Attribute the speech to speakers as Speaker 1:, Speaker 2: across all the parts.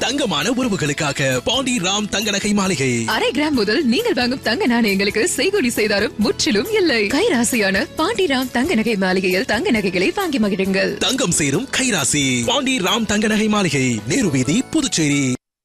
Speaker 1: தங்கமான உறவுகளுக்காக பாண்டி ராம் தங்க நகை மாளிகை
Speaker 2: அரை கிராம் முதல் நீங்கள் வாங்கும் தங்க நாணயங்களுக்கு செய்கூலி செய்தாரும் முற்றிலும் இல்லை கைராசியான பாண்டிராம் தங்க நகை மாளிகையில் தங்க நகைகளை வாங்கி மகிழுங்கள்
Speaker 1: தங்கம் சேரும் கைராசி பாண்டி ராம் தங்க நகை மாளிகை நேரு வீதி Puducherry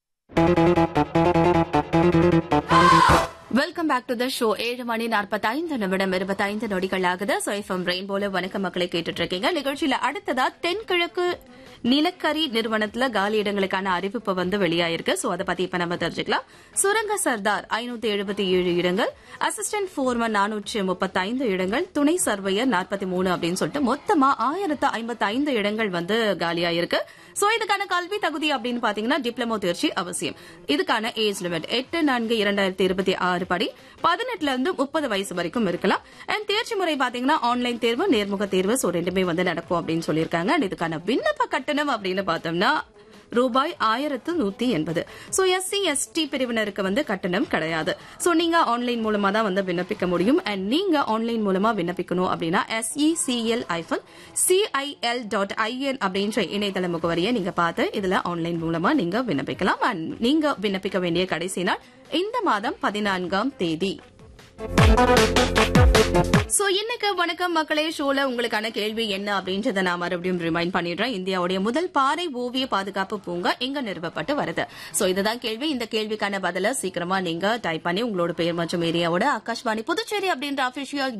Speaker 3: welcome back to the show ஏழு மணி நாற்பத்தைந்து நிமிடம் இருபத்தைந்து நொடிகள் ஆகுது ஸோ எஃப்எம் ரெயின்போல வணக்க மக்களை கேட்டுட்டு இருக்கீங்க நிகழ்ச்சியில அடுத்ததா தென்கிழக்கு நிலக்கரி நிறுவனத்துல காலி இடங்களுக்கான அறிவிப்பு வந்து வெளியாயிருக்கு சோ அதை பத்தி இப்ப நம்ம தெரிஞ்சுக்கலாம் சுரங்க சர்தார் ஐநூத்தி எழுபத்தி ஏழு இடங்கள் அசிஸ்டன்ட் போர்மன் நானூற்றி முப்பத்தைந்து இடங்கள் துணை சர்வையர் நாற்பத்தி மூணு அப்படின்னு சொல்லிட்டு மொத்தமா ஆயிரத்து ஐம்பத்தி ஐந்து இடங்கள் வந்து காலியாயிருக்கு சோ இதுக்கான கல்வி தகுதி அப்படின்னு பாத்தீங்கன்னா டிப்ளமோ தேர்ச்சி அவசியம் இதுக்கான ஏஜ் லிமிட் எட்டு நான்கு இரண்டாயிரத்தி இருபத்தி ஆறு படி பதினெட்டுல இருந்து முப்பது வயசு வரைக்கும் இருக்கலாம் அண்ட் தேர்ச்சி முறை பாத்தீங்கன்னா ஆன்லைன் தேர்வு நேர்முக தேர்வு சோ ரெண்டுமே வந்து நடக்கும் அப்படின்னு சொல்லியிருக்காங்க And இதுக்கான விண்ணப்ப கட்டணம் அப்படின்னு பார்த்தோம்னா ரூபாய் ஆயிரத்து நூத்தி எண்பது சோ எஸ்சி எஸ்டி பிரிவினருக்கு வந்து கட்டணம் கிடையாது சோ நீங்க ஆன்லைன் மூலமா தான் வந்து விண்ணப்பிக்க முடியும் அண்ட் நீங்க ஆன்லைன் மூலமா விண்ணப்பிக்கணும் அப்படின்னா எஸ்இசிஎல் ஐஃபன் சிஐஎல் டாட் ஐஎன் அப்படின்ற இணையதள முகவரியை நீங்க பார்த்து இதுல ஆன்லைன் மூலமா நீங்க விண்ணப்பிக்கலாம் அண்ட் நீங்க விண்ணப்பிக்க வேண்டிய கடைசி நாள் இந்த மாதம் பதினான்காம் தேதி சோ இன்னைக்கு வணக்கம் மக்களே ஷோல உங்களுக்கான கேள்வி என்ன அப்படின்றத நான் மறுபடியும் ரிமைண்ட் பண்ணிடுறேன் இந்தியாவுடைய முதல் பாறை ஓவிய பாதுகாப்பு பூங்கா எங்க நிறுவப்பட்டு வருது சோ இதுதான் கேள்வி இந்த கேள்விக்கான பதில சீக்கிரமா நீங்க டைப் பண்ணி உங்களோட பேர் மற்றும் ஏரியாவோட ஆகாஷ்வாணி புதுச்சேரி அப்படின்ற அபிஷியல்